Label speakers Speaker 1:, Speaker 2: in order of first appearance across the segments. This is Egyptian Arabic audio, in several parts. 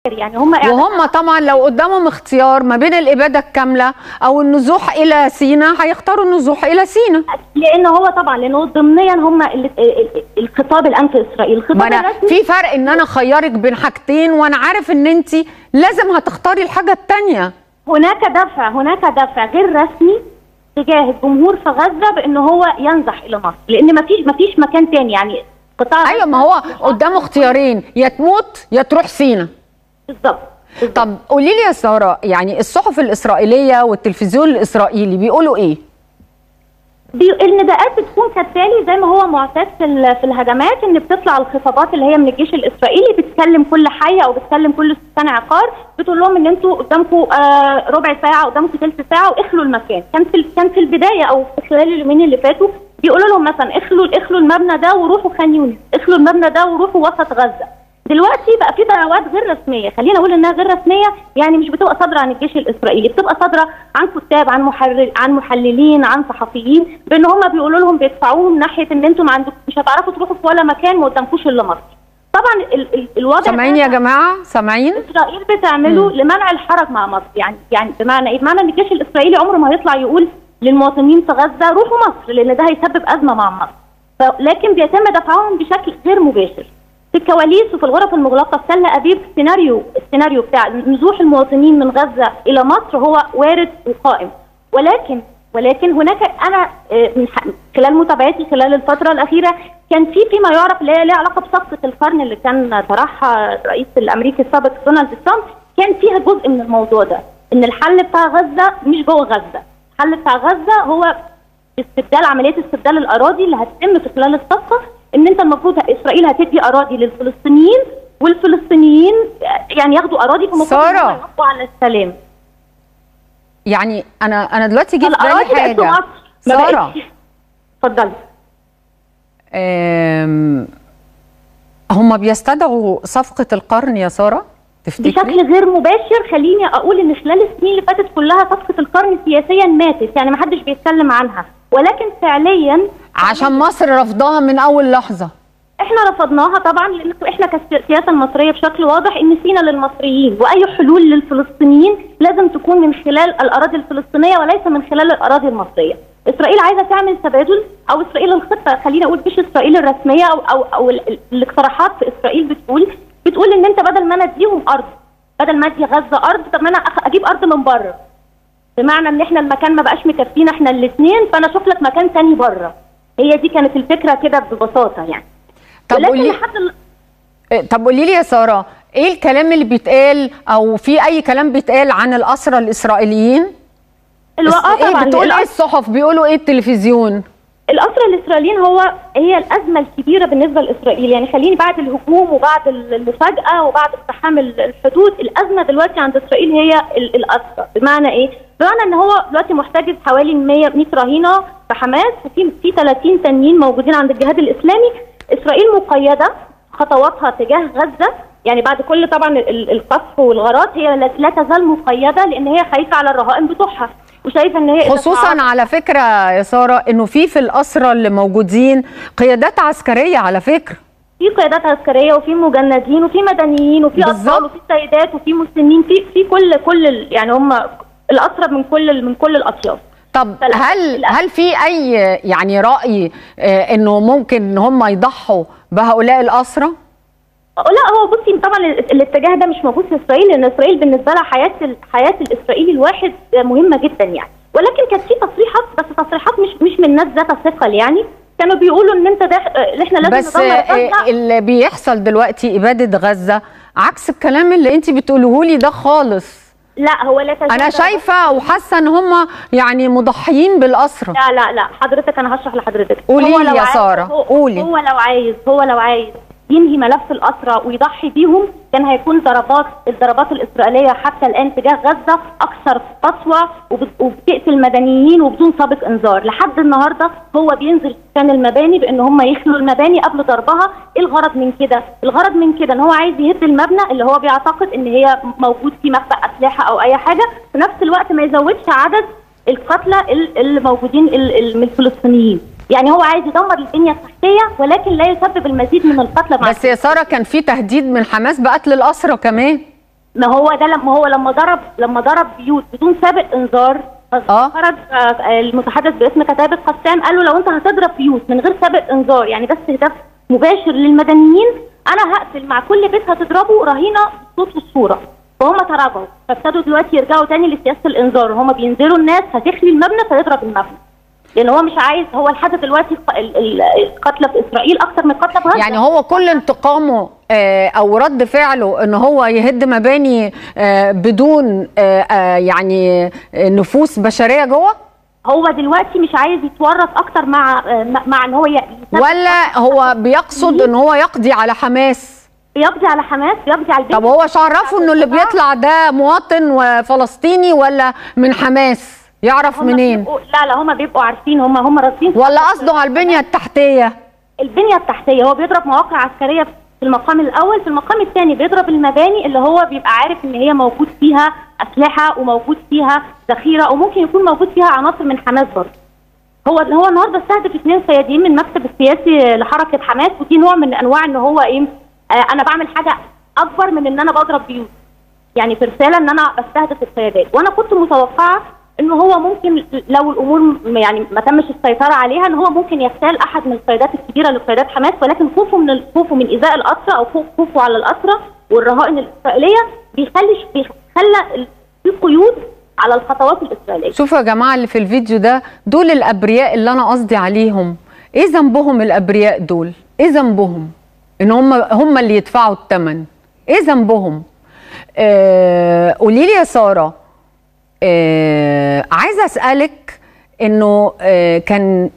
Speaker 1: يعني هم
Speaker 2: وهم طبعا لو قدامهم اختيار ما بين الاباده الكامله او النزوح الى سينا هيختاروا النزوح الى سينا
Speaker 1: لان هو طبعا لانه ضمنيا هم ال- ال- الخطاب الان في اسرائيل الخطاب
Speaker 2: ما انا
Speaker 1: الرسمي
Speaker 2: في فرق ان انا خيرك بين حاجتين وانا عارف ان انت لازم هتختاري الحاجه الثانيه
Speaker 1: هناك دفع هناك دفع غير رسمي تجاه الجمهور في غزه بان هو ينزح الى مصر لان ما فيش ما فيش مكان تاني يعني قطاع
Speaker 2: ايوه ما هو قدامه اختيارين يا تموت يا تروح سينا
Speaker 1: بالظبط بالظبط.
Speaker 2: طب قولي لي يا ساره يعني الصحف الاسرائيليه والتلفزيون الاسرائيلي بيقولوا ايه
Speaker 1: بي- النداءات بتكون كالتالي زي ما هو معتاد في ال- في الهجمات ان بتطلع الخطابات اللي هي من الجيش الاسرائيلي بتكلم كل حي او بتكلم كل سكان عقار بتقول لهم ان انتوا قدامكم آه ربع ساعه قدامكم ثلث ساعه واخلوا المكان كان في ال- كان في البدايه او في خلال اليومين اللي فاتوا بيقولوا لهم مثلا اخلوا اخلوا المبنى ده وروحوا خان يونس اخلوا المبنى ده وروحوا وسط غزه دلوقتي بقى في دعوات غير رسميه خلينا اقول انها غير رسميه يعني مش بتبقى صادره عن الجيش الاسرائيلي بتبقى صادره عن كتاب عن محرر عن محللين عن صحفيين بان هم بيقولوا لهم بيدفعوهم ناحيه ان انتم ما عندكم مش هتعرفوا تروحوا في ولا مكان ما قدامكوش الا مصر طبعا ال ال الوضع
Speaker 2: سامعين يا
Speaker 1: ده
Speaker 2: جماعه سامعين
Speaker 1: اسرائيل بتعمله لمنع الحرج مع مصر يعني يعني بمعنى ايه بمعنى ان الجيش الاسرائيلي عمره ما هيطلع يقول للمواطنين في غزه روحوا مصر لان ده هيسبب ازمه مع مصر ف- لكن بيتم دفعهم بشكل غير مباشر في الكواليس وفي الغرف المغلقه في تل ابيب السيناريو السيناريو بتاع نزوح المواطنين من غزه الى مصر هو وارد وقائم ولكن ولكن هناك انا آه، من ح- خلال متابعتي خلال الفتره الاخيره كان في فيما يعرف اللي هي لها علاقه بصفقه القرن اللي كان طرحها الرئيس الامريكي السابق دونالد ترامب كان فيها جزء من الموضوع ده ان الحل بتاع غزه مش جوه غزه الحل بتاع غزه هو استبدال عمليه استبدال الاراضي اللي هتتم في خلال الصفقه ان انت المفروض اسرائيل هتدي اراضي للفلسطينيين والفلسطينيين يعني ياخدوا اراضي فالمفروض إن هم
Speaker 2: سارة.
Speaker 1: يوافقوا على السلام
Speaker 2: يعني انا انا دلوقتي جه في
Speaker 1: الأراضي
Speaker 2: بالي
Speaker 1: بقت في
Speaker 2: حاجه
Speaker 1: مصر. ما
Speaker 2: ساره
Speaker 1: بقتش- اتفضلي
Speaker 2: أم، هم بيستدعوا صفقه القرن يا ساره تفتكري
Speaker 1: بشكل غير مباشر خليني اقول ان خلال السنين اللي فاتت كلها صفقه القرن سياسيا ماتت يعني ما حدش بيتكلم عنها ولكن فعليا
Speaker 2: عشان مصر رفضها من اول لحظه
Speaker 1: احنا رفضناها طبعا لان احنا كالسياسه المصريه بشكل واضح ان سينا للمصريين واي حلول للفلسطينيين لازم تكون من خلال الاراضي الفلسطينيه وليس من خلال الاراضي المصريه. اسرائيل عايزه تعمل تبادل او اسرائيل الخطه خلينا اقول مش اسرائيل الرسميه او او, أو ال- ال- الاقتراحات في اسرائيل بتقول بتقول ان انت بدل ما انا اديهم ارض بدل ما ادي غزه ارض طب ما انا أخ- اجيب ارض من بره. بمعنى ان احنا المكان ما بقاش مكفينا احنا الاثنين فانا اشوف لك مكان تاني بره. هي دي كانت الفكره كده ببساطه يعني.
Speaker 2: طب
Speaker 1: ولكن
Speaker 2: قولي
Speaker 1: لحد ال-
Speaker 2: إيه، طب قولي لي يا ساره ايه الكلام اللي بيتقال او في اي كلام بيتقال عن الاسرى الاسرائيليين
Speaker 1: الو... آه
Speaker 2: ايه
Speaker 1: طبعا
Speaker 2: بتقول ايه
Speaker 1: الأس-
Speaker 2: الصحف بيقولوا ايه التلفزيون
Speaker 1: الأسرى الإسرائيليين هو هي الأزمة الكبيرة بالنسبة لإسرائيل يعني خليني بعد الهجوم وبعد المفاجأة وبعد اقتحام ال- الحدود الأزمة دلوقتي عند إسرائيل هي ال- الأسرى بمعنى إيه؟ بمعنى إن هو دلوقتي محتجز حوالي 100 100 رهينة في حماس وفي في 30 تانيين موجودين عند الجهاد الإسلامي إسرائيل مقيدة خطواتها تجاه غزة يعني بعد كل طبعا ال- القصف والغارات هي لا لا تزال مقيدة لأن هي خايفة على الرهائن بتوعها وشايفة إن هي إذا
Speaker 2: خصوصا
Speaker 1: تعرضت-
Speaker 2: على فكره يا ساره انه في في الاسرى اللي موجودين قيادات عسكريه على فكره
Speaker 1: في قيادات عسكريه وفي مجندين وفي مدنيين وفي
Speaker 2: بالظبط.
Speaker 1: اطفال وفي سيدات وفي مسنين في في كل كل ال- يعني هم الاسرى من كل من كل الاطياف
Speaker 2: طب
Speaker 1: فلا-
Speaker 2: هل
Speaker 1: لا.
Speaker 2: هل في اي يعني راي آه، انه ممكن ان هم يضحوا بهؤلاء الاسرى
Speaker 1: لا هو بصي طبعا ال- الاتجاه ده مش موجود في اسرائيل لان اسرائيل بالنسبه لها حياه ال- حياه الاسرائيلي الواحد مهمه جدا يعني ولكن كانت في تصريحات بس تصريحات مش مش من ناس ذات ثقل يعني كانوا بيقولوا ان انت ده ان احنا لازم
Speaker 2: بس
Speaker 1: ندمر
Speaker 2: آه،
Speaker 1: غزه
Speaker 2: اللي بيحصل دلوقتي اباده غزه عكس الكلام اللي انت بتقوله لي ده خالص
Speaker 1: لا هو لا تزال
Speaker 2: انا
Speaker 1: غزة-
Speaker 2: شايفه وحاسه ان هم يعني مضحيين بالاسرى
Speaker 1: لا لا لا حضرتك انا هشرح لحضرتك
Speaker 2: قولي
Speaker 1: هو
Speaker 2: لي
Speaker 1: لو
Speaker 2: يا
Speaker 1: عايز-
Speaker 2: سارة،
Speaker 1: هو-
Speaker 2: قولي.
Speaker 1: هو لو عايز هو لو عايز ينهي ملف الاسرى ويضحي بيهم كان هيكون ضربات الضربات الاسرائيليه حتى الان تجاه غزه اكثر قسوه وب- وبتقتل مدنيين وبدون سابق انذار لحد النهارده هو بينزل سكان المباني بان هم يخلوا المباني قبل ضربها ايه الغرض من كده الغرض من كده ان هو عايز يهد المبنى اللي هو بيعتقد ان هي موجود فيه مخبأ اسلحه او اي حاجه في نفس الوقت ما يزودش عدد القتلى ال- اللي موجودين ال- ال- من الفلسطينيين يعني هو عايز يدمر البنيه التحتيه ولكن لا يسبب المزيد من القتلى مع
Speaker 2: بس يا ساره كان في تهديد من حماس بقتل الاسرى كمان
Speaker 1: ما هو ده لما هو لما ضرب لما ضرب بيوت بدون سابق انذار
Speaker 2: آه.
Speaker 1: خرج آه، المتحدث باسم كتابة قسام قال له لو انت هتضرب بيوت من غير سابق انذار يعني ده استهداف مباشر للمدنيين انا هقفل مع كل بيت هتضربه رهينه بالصوت والصوره فهم تراجعوا فابتدوا دلوقتي يرجعوا تاني لسياسه الانذار هم بينزلوا الناس هتخلي المبنى فيضرب المبنى لان هو مش عايز هو لحد دلوقتي الق- ال- ال- القتلى في اسرائيل اكتر من القتلى في غزه
Speaker 2: يعني هو كل انتقامه آه، او رد فعله ان هو يهد مباني آه، بدون آه، آه، يعني آه، نفوس بشريه جوه
Speaker 1: هو دلوقتي مش عايز يتورط اكتر مع مع- مع ان هو ي- يسبب
Speaker 2: ولا هو بيقصد ان هو يقضي على حماس
Speaker 1: بيقضي على حماس بيقضي على البيت
Speaker 2: طب هو شعرفه انه اللي بيطلع ده مواطن وفلسطيني ولا من حماس يعرف
Speaker 1: هم
Speaker 2: منين
Speaker 1: بيبقوا- لا لا هم بيبقوا عارفين هم هم راصين
Speaker 2: ولا قصده على البنيه التحتيه
Speaker 1: البنيه التحتيه هو بيضرب مواقع عسكريه في المقام الاول في المقام الثاني بيضرب المباني اللي هو بيبقى عارف ان هي موجود فيها اسلحه وموجود فيها ذخيره وممكن يكون موجود فيها عناصر من حماس برضه هو هو النهارده استهدف اثنين صيادين من المكتب السياسي لحركه حماس ودي نوع من انواع ان هو ايه آه انا بعمل حاجه اكبر من ان انا بضرب بيوت يعني في رساله ان انا بستهدف القيادات وانا كنت متوقعه ان هو ممكن لو الامور م- يعني ما تمش السيطره عليها ان هو ممكن يغتال احد من القيادات الكبيره لقيادات حماس ولكن خوفه من ال- خوفه من ايذاء الاسرى او خوف- خوفه على الاسرى والرهائن الاسرائيليه بيخلي بيخلى ال- في قيود على الخطوات الاسرائيليه
Speaker 2: شوفوا يا جماعه اللي في الفيديو ده دول الابرياء اللي انا قصدي عليهم ايه ذنبهم الابرياء دول ايه ذنبهم ان هم هم اللي يدفعوا الثمن ايه ذنبهم آه قولي لي يا ساره آه عايزه اسالك انه آه كان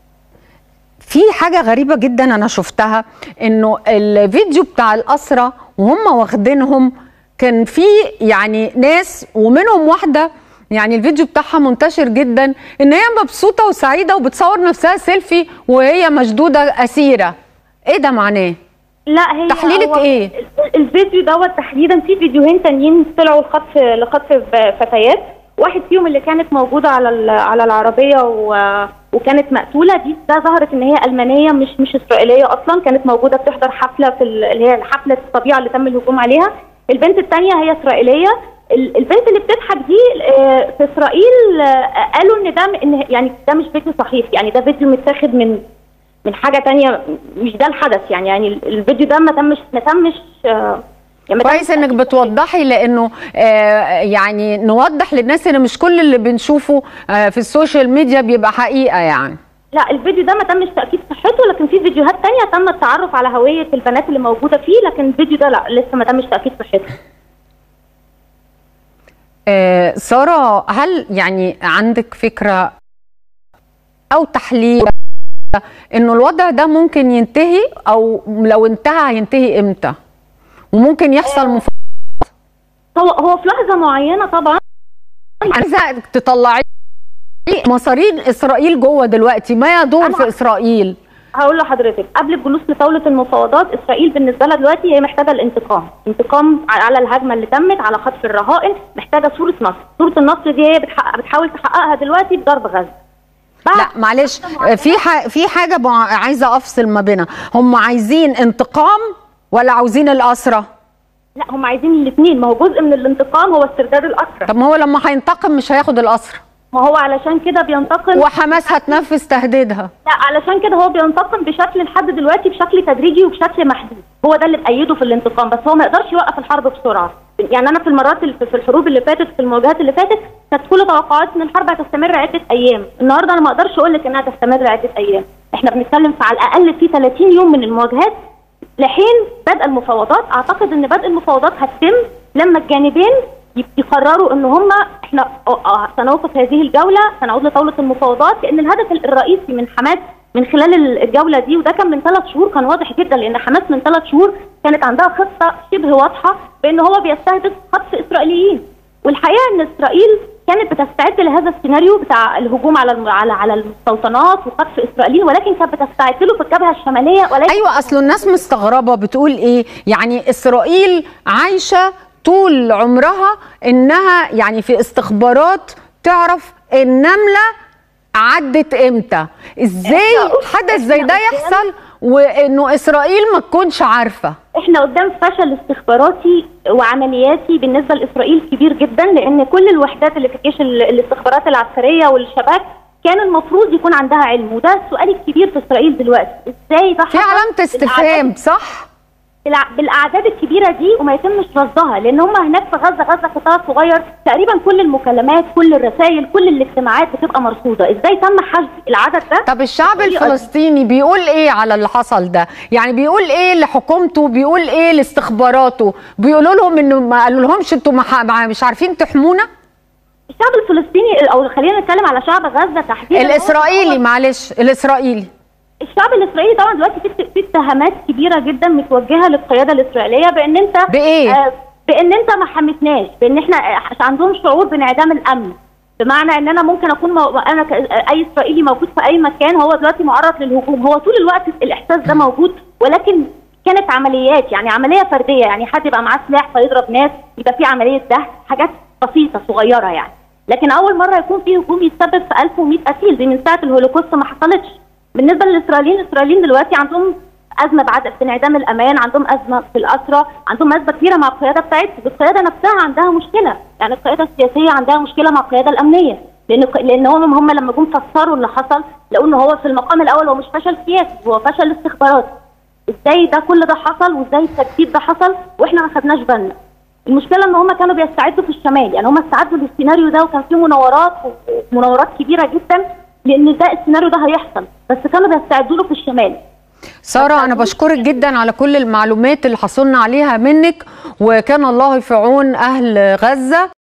Speaker 2: في حاجة غريبة جدا أنا شفتها إنه الفيديو بتاع الأسرة وهم واخدينهم كان في يعني ناس ومنهم واحدة يعني الفيديو بتاعها منتشر جدا إن هي مبسوطة وسعيدة وبتصور نفسها سيلفي وهي مشدودة أسيرة إيه ده معناه؟
Speaker 1: لا هي
Speaker 2: تحليلك
Speaker 1: هو
Speaker 2: إيه؟
Speaker 1: ال- الفيديو دوت تحديدا في فيديوهين تانيين طلعوا لخطف لخطف ب- فتيات واحد فيهم اللي كانت موجوده على ال- على العربيه و... وكانت مقتوله دي ده ظهرت ان هي المانيه مش مش اسرائيليه اصلا كانت موجوده بتحضر حفله في ال- اللي هي حفله الطبيعه اللي تم الهجوم عليها البنت الثانيه هي اسرائيليه ال- البنت اللي بتضحك دي آه، في اسرائيل آه، قالوا ان ده م- ان يعني ده مش فيديو صحيح يعني ده فيديو متاخد من من حاجه تانية مش ده الحدث يعني يعني ال- الفيديو ده ما تمش ما تمش آه، يعني ما
Speaker 2: كويس
Speaker 1: تمش
Speaker 2: انك بتوضحي لانه آه يعني نوضح للناس ان مش كل اللي بنشوفه آه في السوشيال ميديا بيبقى حقيقه يعني
Speaker 1: لا الفيديو ده ما تمش تاكيد صحته لكن في فيديوهات تانية تم التعرف على هويه البنات اللي موجوده فيه لكن الفيديو ده لا لسه ما تمش تاكيد صحته
Speaker 2: آه ساره هل يعني عندك فكره او تحليل انه الوضع ده ممكن ينتهي او لو انتهى هينتهي امتى وممكن يحصل مف...
Speaker 1: هو هو في لحظه معينه طبعا
Speaker 2: عايزه تطلعي مصارين اسرائيل جوه دلوقتي ما يدور
Speaker 1: أنا-
Speaker 2: في اسرائيل
Speaker 1: هقول لحضرتك قبل الجلوس لطاوله المفاوضات اسرائيل بالنسبه لها دلوقتي هي محتاجه الانتقام، انتقام على الهجمه اللي تمت على خطف الرهائن، محتاجه صوره نصر، صوره النصر دي هي بتحقق بتحاول تحققها دلوقتي بضرب غزه. بعد
Speaker 2: لا معلش في ح... في حاجه بع- عايزه افصل ما بينها هم عايزين انتقام ولا عاوزين الاسرى
Speaker 1: لا هم عايزين الاثنين ما هو جزء من الانتقام هو استرداد الاسرى،
Speaker 2: طب ما هو لما هينتقم مش هياخد الاسرى
Speaker 1: ما هو علشان كده بينتقم
Speaker 2: وحماس هتنفذ تهديدها
Speaker 1: لا علشان كده هو بينتقم بشكل لحد دلوقتي بشكل تدريجي وبشكل محدود هو ده اللي بايده في الانتقام بس هو ما يقدرش يوقف الحرب بسرعه يعني انا في المرات اللي في الحروب اللي فاتت في المواجهات اللي فاتت كانت كل توقعات ان الحرب هتستمر عده ايام النهارده انا ما اقدرش اقول لك انها تستمر عده ايام احنا بنتكلم في على الاقل في 30 يوم من المواجهات لحين بدء المفاوضات اعتقد ان بدء المفاوضات هتتم لما الجانبين يب- يقرروا ان هم احنا اه- اه سنوقف هذه الجوله سنعود لطاوله المفاوضات لان الهدف الرئيسي من حماس من خلال ال- الجوله دي وده كان من ثلاث شهور كان واضح جدا لان حماس من ثلاث شهور كانت عندها خطه شبه واضحه بان هو بيستهدف خطف اسرائيليين والحقيقه ان اسرائيل كانت بتستعد لهذا السيناريو بتاع الهجوم على الم- على على المستوطنات وقذف اسرائيل ولكن كانت بتستعد له في الجبهه الشماليه ولكن
Speaker 2: ايوه اصل الناس مستغربه بتقول ايه يعني اسرائيل عايشه طول عمرها انها يعني في استخبارات تعرف النمله عدت امتى ازاي
Speaker 1: إحنا-
Speaker 2: حدث زي
Speaker 1: إحنا
Speaker 2: ده
Speaker 1: قدام-
Speaker 2: يحصل وانه اسرائيل ما تكونش عارفه
Speaker 1: احنا قدام فشل استخباراتي وعملياتي بالنسبه لاسرائيل كبير جدا لان كل الوحدات اللي في الجيش ال- الاستخبارات العسكريه والشباب كان المفروض يكون عندها علم وده السؤال الكبير في اسرائيل دلوقتي ازاي ده
Speaker 2: في
Speaker 1: حصل
Speaker 2: علامه استفهام صح
Speaker 1: بالع- بالاعداد الكبيره دي وما يتمش رصدها لان هم هناك في غزه غزه قطاع صغير تقريبا كل المكالمات كل الرسائل كل الاجتماعات بتبقى مرصوده ازاي تم حجز العدد ده
Speaker 2: طب الشعب
Speaker 1: بطريقة
Speaker 2: الفلسطيني بيقول ايه على اللي حصل ده يعني بيقول ايه لحكومته بيقول ايه لاستخباراته بيقولوا لهم انه ما قالوا لهمش انتوا ما- ما- مش عارفين تحمونا
Speaker 1: الشعب الفلسطيني او خلينا نتكلم على شعب غزه تحديدا
Speaker 2: الاسرائيلي معلش الاسرائيلي
Speaker 1: الشعب الاسرائيلي طبعا دلوقتي في في اتهامات كبيره جدا متوجهه للقياده الاسرائيليه بان انت
Speaker 2: بإيه؟
Speaker 1: آه بان انت ما حمتناش بان احنا آه، عندهم شعور بانعدام الامن بمعنى ان انا ممكن اكون مو... انا ك... اي اسرائيلي موجود في اي مكان هو دلوقتي معرض للهجوم هو طول الوقت الاحساس ده موجود ولكن كانت عمليات يعني عمليه فرديه يعني حد يبقى معاه سلاح فيضرب ناس يبقى في عمليه ده حاجات بسيطه صغيره يعني لكن اول مره يكون في هجوم يتسبب في 1100 قتيل دي من ساعه الهولوكوست ما حصلتش بالنسبه للاسرائيليين الاسرائيليين دلوقتي عندهم ازمه بعد في انعدام الامان عندهم ازمه في الاسرى عندهم ازمه كبيره مع القياده بتاعتهم القياده نفسها عندها مشكله يعني القياده السياسيه عندها مشكله مع القياده الامنيه لان لان هم هم لما جم فسروا اللي حصل لقوا ان هو في المقام الاول هو مش فشل سياسي هو فشل استخباراتي ازاي ده كل ده حصل وازاي الترتيب ده حصل واحنا ما خدناش بالنا المشكله ان هم كانوا بيستعدوا في الشمال يعني هم استعدوا للسيناريو ده وكان فيه مناورات ومناورات كبيره جدا لان ده السيناريو ده هيحصل بس كانوا بيستعدوا له في الشمال
Speaker 2: ساره انا بشكرك جدا على كل المعلومات اللي حصلنا عليها منك وكان الله في عون اهل غزه